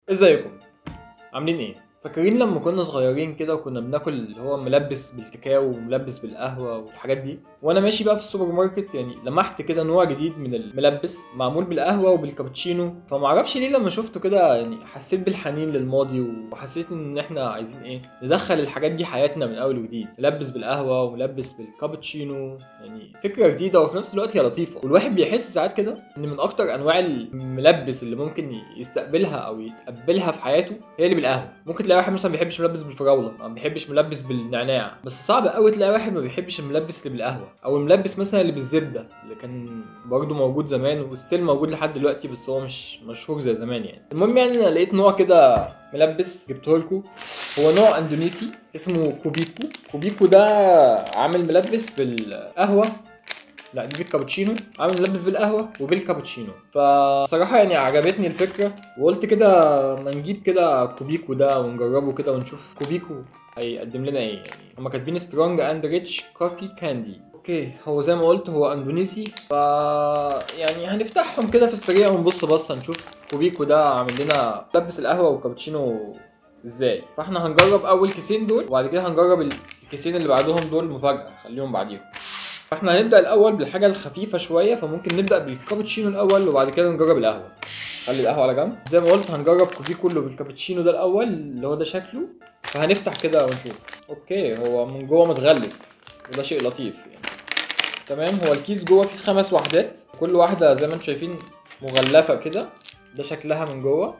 ازيكم عاملين ايه فاكرين لما كنا صغيرين كده وكنا بناكل اللي هو ملبس بالكاكاو وملبس بالقهوه والحاجات دي وانا ماشي بقى في السوبر ماركت يعني لمحت كده نوع جديد من الملبس معمول بالقهوه وبالكابتشينو فما اعرفش ليه لما شفته كده يعني حسيت بالحنين للماضي وحسيت ان احنا عايزين ايه ندخل الحاجات دي حياتنا من اول وجديد ملبس بالقهوه وملبس بالكابتشينو يعني فكره جديده وفي نفس الوقت هي لطيفه والواحد بيحس ساعات كده ان من اكتر انواع الملبس اللي ممكن يستقبلها او يتقبلها في حياته هي اللي بالقهوه ممكن تلاقي واحد مثلا ما بيحبش ملبس بالفراوله ما بيحبش ملبس بالنعناع بس صعب قوي تلاقي واحد ما بيحبش الملبس اللي بالقهوه او الملبس مثلا اللي بالزبده اللي كان برضه موجود زمان وستيل موجود لحد دلوقتي بس هو مش مشهور زي زمان يعني المهم يعني انا لقيت نوع كده ملبس جبته لكم هو نوع اندونيسي اسمه كوبيكو كوبيكو ده عامل ملبس بالقهوه لا دي بالكابتشينو عامل ملبس بالقهوه وبالكابتشينو فصراحه يعني عجبتني الفكره وقلت كده ما نجيب كده كوبيكو ده ونجربه كده ونشوف كوبيكو هيقدم لنا ايه يعني هما كاتبين سترونج اند ريتش كوفي كاندي اوكي هو زي ما قلت هو اندونيسي ف يعني هنفتحهم كده في السريع ونبص بصه نشوف كوبيكو ده عامل لنا ملبس القهوه والكابتشينو ازاي فاحنا هنجرب اول كيسين دول وبعد كده هنجرب الكيسين اللي بعدهم دول مفاجاه خليهم بعديهم فاحنا هنبدا الاول بالحاجه الخفيفه شويه فممكن نبدا بالكابتشينو الاول وبعد كده نجرب القهوه خلي القهوه على جنب زي ما قلت هنجرب كوفي كله بالكابتشينو ده الاول اللي هو ده شكله فهنفتح كده ونشوف اوكي هو من جوه متغلف وده شيء لطيف يعني تمام هو الكيس جوه فيه خمس وحدات كل واحده زي ما انتم شايفين مغلفه كده ده شكلها من جوه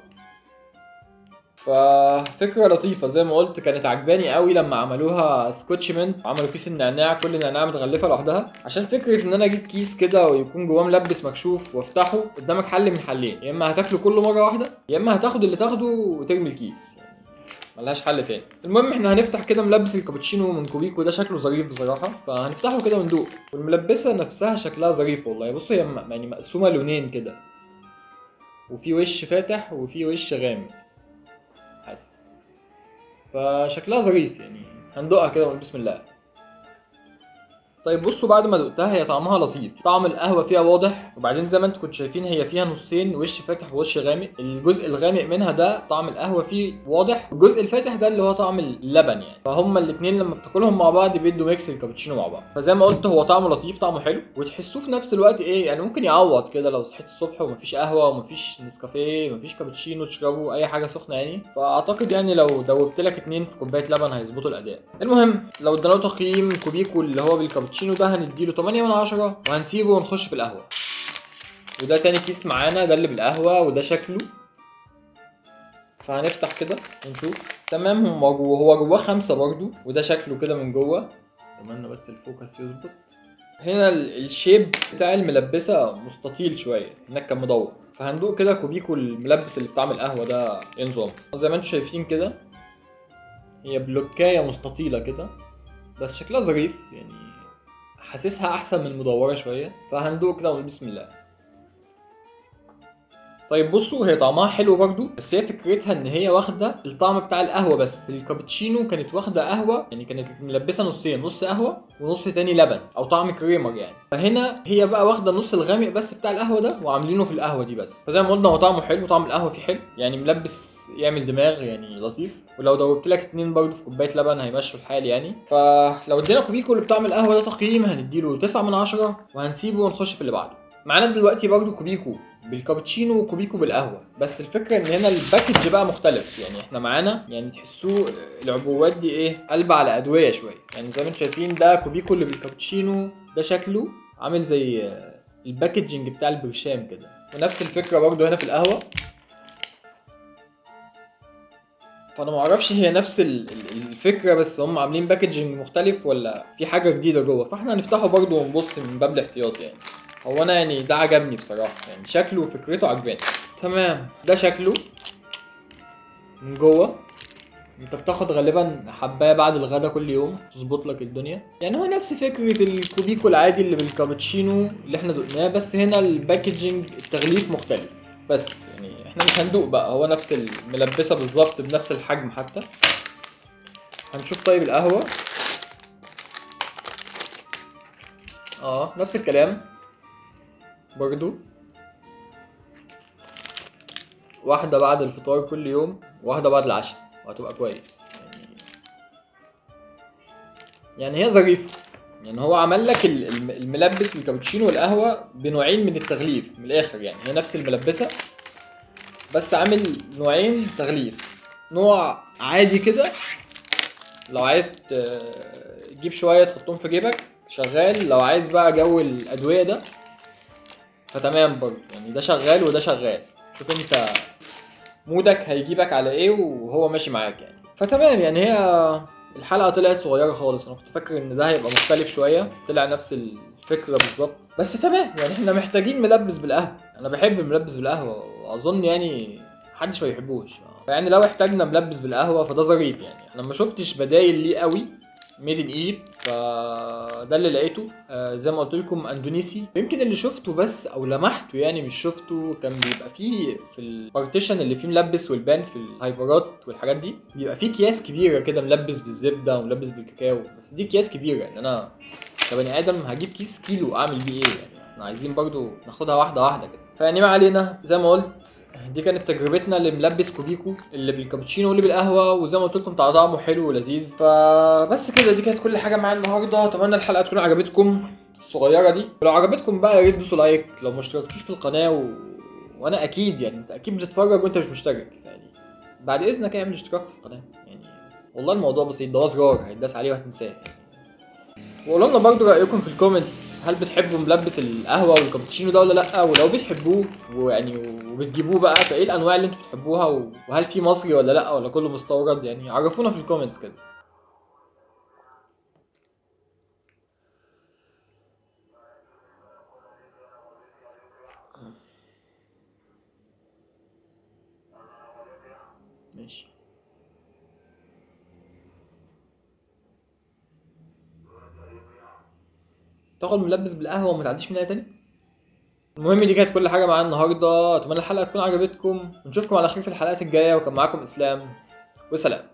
ففكرة لطيفة زي ما قلت كانت عجباني قوي لما عملوها سكوتشمنت عملوا كيس النعناع كل نعناع متغلفة لوحدها عشان فكرة ان انا اجيب كيس كده ويكون جواه ملبس مكشوف وافتحه قدامك حل من حلين يا اما هتاكله كله مرة واحدة يا اما هتاخد اللي تاخده وترمي الكيس يعني ملهاش حل تاني المهم احنا هنفتح كده ملبس الكابتشينو من كوبيكو ده شكله ظريف بصراحة فهنفتحه كده وندوق والملبسة نفسها شكلها ظريف والله بص هي م- يعني مقسومة لونين كده وفي وش فاتح وفي وش غامق حاسب فشكلها ظريف يعني هندوقها كده ونقول بسم الله طيب بصوا بعد ما دقتها هي طعمها لطيف طعم القهوه فيها واضح وبعدين زي ما انتم كنتوا شايفين هي فيها نصين وش فاتح ووش غامق الجزء الغامق منها ده طعم القهوه فيه واضح والجزء الفاتح ده اللي هو طعم اللبن يعني فهم الاثنين لما بتاكلهم مع بعض بيدوا ميكس الكابتشينو مع بعض فزي ما قلت هو طعمه لطيف طعمه حلو وتحسوه في نفس الوقت ايه يعني ممكن يعوض كده لو صحيت الصبح ومفيش قهوه ومفيش نسكافيه مفيش كابتشينو تشربوا اي حاجه سخنه يعني فاعتقد يعني لو دوبت لك اتنين في كوبايه لبن هيظبطوا الاداء المهم لو ادينا له تقييم كوبيكو اللي هو بالكابتشينو ده هنديله 8 من 10 وهنسيبه ونخش في القهوه وده تاني كيس معانا ده اللي بالقهوه وده شكله فهنفتح كده ونشوف تمام هو جوه هو جواه خمسة برضو وده شكله كده من جوه اتمنى بس الفوكس يظبط هنا ال- الشيب بتاع الملبسة مستطيل شوية هناك كان مدور فهندوق كده كوبيكو الملبس اللي بتاع القهوة ده ايه نظام زي ما انتم شايفين كده هي بلوكاية مستطيلة كده بس شكلها ظريف يعني حاسسها احسن من المدورة شوية فهندوق كده ونقول بسم الله طيب بصوا هي طعمها حلو برضو بس هي فكرتها ان هي واخده الطعم بتاع القهوه بس الكابتشينو كانت واخده قهوه يعني كانت ملبسه نصين نص قهوه ونص تاني لبن او طعم كريمر يعني فهنا هي بقى واخده النص الغامق بس بتاع القهوه ده وعاملينه في القهوه دي بس فزي ما قلنا هو طعمه حلو طعم القهوه فيه حلو يعني ملبس يعمل دماغ يعني لطيف ولو دوبت لك اتنين برضه في كوبايه لبن هيمشوا الحال يعني فلو ادينا كوبيكو اللي بتاع القهوه ده تقييم هنديله 9 من 10 وهنسيبه ونخش في اللي بعده معانا دلوقتي برضه كوبيكو بالكابتشينو وكوبيكو بالقهوه بس الفكره ان هنا الباكج بقى مختلف يعني احنا معانا يعني تحسوه العبوات دي ايه قلب على ادويه شويه يعني زي ما انتم شايفين ده كوبيكو اللي بالكابتشينو ده شكله عامل زي آه، الباكجينج بتاع البرشام كده ونفس الفكره برضه هنا في القهوه فانا ما اعرفش هي نفس ال- ال- الفكره بس هم عاملين باكجينج مختلف ولا في حاجه جديده جوه فاحنا هنفتحه برضه ونبص من باب الاحتياط يعني هو انا يعني ده عجبني بصراحه يعني شكله وفكرته عجباني تمام ده شكله من جوه انت بتاخد غالبا حبايه بعد الغدا كل يوم تظبط لك الدنيا يعني هو نفس فكره الكوبيكو العادي اللي بالكابتشينو اللي احنا دقناه بس هنا الباكجينج التغليف مختلف بس يعني احنا مش هندوق بقى هو نفس الملبسه بالظبط بنفس الحجم حتى هنشوف طيب القهوه اه نفس الكلام برضو واحده بعد الفطار كل يوم وواحده بعد العشاء وهتبقى كويس يعني يعني هي ظريفه يعني هو عمل لك ال- الم- الملبس الكابتشينو والقهوه بنوعين من التغليف من الاخر يعني هي نفس الملبسه بس عامل نوعين تغليف نوع عادي كده لو عايز ت- تجيب شويه تحطهم في جيبك شغال لو عايز بقى جو الادويه ده فتمام برضه يعني ده شغال وده شغال شوف انت مودك هيجيبك على ايه وهو ماشي معاك يعني فتمام يعني هي الحلقه طلعت صغيره خالص انا كنت فاكر ان ده هيبقى مختلف شويه طلع نفس الفكره بالظبط بس تمام يعني احنا محتاجين ملبس بالقهوه انا بحب الملبس بالقهوه واظن يعني محدش ما بيحبوش يعني لو احتاجنا ملبس بالقهوه فده ظريف يعني انا ما شفتش بدايل ليه قوي ميد ان ايجيبت فده اللي لقيته آه زي ما قلت لكم اندونيسي يمكن اللي شفته بس او لمحته يعني مش شفته كان بيبقى فيه في البارتيشن اللي فيه ملبس والبان في الهايبرات والحاجات دي بيبقى فيه اكياس كبيره كده ملبس بالزبده وملبس بالكاكاو بس دي اكياس كبيره يعني انا كبني ادم هجيب كيس كيلو اعمل بيه ايه يعني احنا عايزين برضو ناخدها واحده واحده كده فيعني ما علينا زي ما قلت دي كانت تجربتنا لملبس كوبيكو اللي بالكابتشينو واللي بالقهوه وزي ما قلت لكم طعمه حلو ولذيذ فبس كده دي كانت كل حاجه معايا النهارده اتمنى الحلقه تكون عجبتكم الصغيره دي ولو عجبتكم بقى يا ريت دوسوا لايك لو ما اشتركتوش في القناه و... وانا اكيد يعني انت اكيد بتتفرج وانت مش مشترك يعني بعد اذنك اعمل اشتراك في القناه يعني والله الموضوع بسيط ده زرار هيتداس عليه وهتنساه يعني. وقولوا لنا برضه رايكم في الكومنتس هل بتحبوا ملبس القهوه والكابتشينو ده ولا لا ولو بتحبوه ويعني وبتجيبوه بقى فايه الانواع اللي انتوا بتحبوها و- وهل في مصري ولا لا ولا كله مستورد يعني عرفونا في الكومنتس كده ماشي تاخد ملبس بالقهوه وما تعديش منها تاني المهم دي كانت كل حاجه معانا النهارده اتمنى الحلقه تكون عجبتكم ونشوفكم على خير في الحلقات الجايه وكان معاكم اسلام وسلام